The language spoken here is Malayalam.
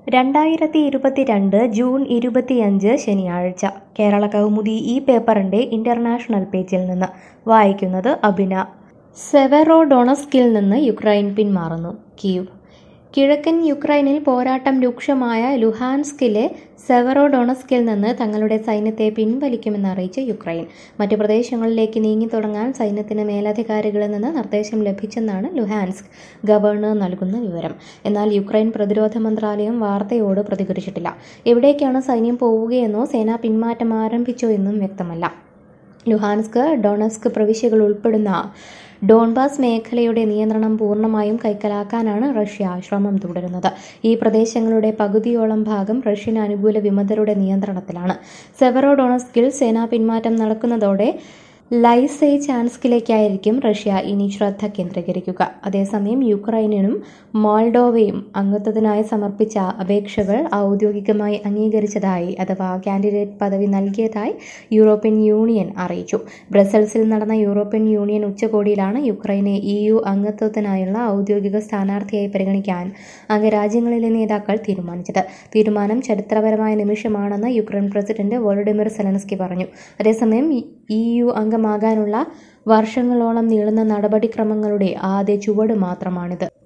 രണ്ടായിരത്തി ഇരുപത്തിരണ്ട് ജൂൺ ഇരുപത്തിയഞ്ച് ശനിയാഴ്ച കേരള കൗമുദി ഈ പേപ്പറിൻ്റെ ഇൻ്റർനാഷണൽ പേജിൽ നിന്ന് വായിക്കുന്നത് അഭിന സെവറോഡൊണസ്കിൽ നിന്ന് യുക്രൈൻ പിന്മാറുന്നു കീവ് കിഴക്കൻ യുക്രൈനിൽ പോരാട്ടം രൂക്ഷമായ ലുഹാൻസ്കിലെ സെവറോഡൊണസ്കിൽ നിന്ന് തങ്ങളുടെ സൈന്യത്തെ പിൻവലിക്കുമെന്ന് അറിയിച്ച് യുക്രൈൻ മറ്റ് പ്രദേശങ്ങളിലേക്ക് നീങ്ങിത്തുടങ്ങാൻ സൈന്യത്തിന് മേലധികാരികളിൽ നിന്ന് നിർദ്ദേശം ലഭിച്ചെന്നാണ് ലുഹാൻസ്ക് ഗവർണർ നൽകുന്ന വിവരം എന്നാൽ യുക്രൈൻ പ്രതിരോധ മന്ത്രാലയം വാർത്തയോട് പ്രതികരിച്ചിട്ടില്ല എവിടേക്കാണ് സൈന്യം പോവുകയെന്നോ സേന പിന്മാറ്റം ആരംഭിച്ചോ എന്നും വ്യക്തമല്ല ലുഹാൻസ്ക് ഡൊണസ്ക് പ്രവിശ്യകൾ ഉൾപ്പെടുന്ന ഡോൺബാസ് മേഖലയുടെ നിയന്ത്രണം പൂർണ്ണമായും കൈക്കലാക്കാനാണ് റഷ്യ ശ്രമം തുടരുന്നത് ഈ പ്രദേശങ്ങളുടെ പകുതിയോളം ഭാഗം റഷ്യൻ അനുകൂല വിമതരുടെ നിയന്ത്രണത്തിലാണ് സെവറോഡോണസ്കിൽ സേനാ പിന്മാറ്റം നടക്കുന്നതോടെ ലൈസേ ചാൻസ്കിലേക്കായിരിക്കും റഷ്യ ഇനി ശ്രദ്ധ കേന്ദ്രീകരിക്കുക അതേസമയം യുക്രൈനും മോൾഡോവയും അംഗത്വത്തിനായി സമർപ്പിച്ച അപേക്ഷകൾ ഔദ്യോഗികമായി അംഗീകരിച്ചതായി അഥവാ കാൻഡിഡേറ്റ് പദവി നൽകിയതായി യൂറോപ്യൻ യൂണിയൻ അറിയിച്ചു ബ്രസൽസിൽ നടന്ന യൂറോപ്യൻ യൂണിയൻ ഉച്ചകോടിയിലാണ് യുക്രൈനെ ഇ യു അംഗത്വത്തിനായുള്ള ഔദ്യോഗിക സ്ഥാനാർത്ഥിയായി പരിഗണിക്കാൻ അംഗരാജ്യങ്ങളിലെ നേതാക്കൾ തീരുമാനിച്ചത് തീരുമാനം ചരിത്രപരമായ നിമിഷമാണെന്ന് യുക്രൈൻ പ്രസിഡന്റ് വോളഡിമിർ സെലൻസ്കി പറഞ്ഞു അതേസമയം ഇ യു അംഗമാകാനുള്ള വർഷങ്ങളോളം നീളുന്ന നടപടിക്രമങ്ങളുടെ ആദ്യ ചുവട് മാത്രമാണിത്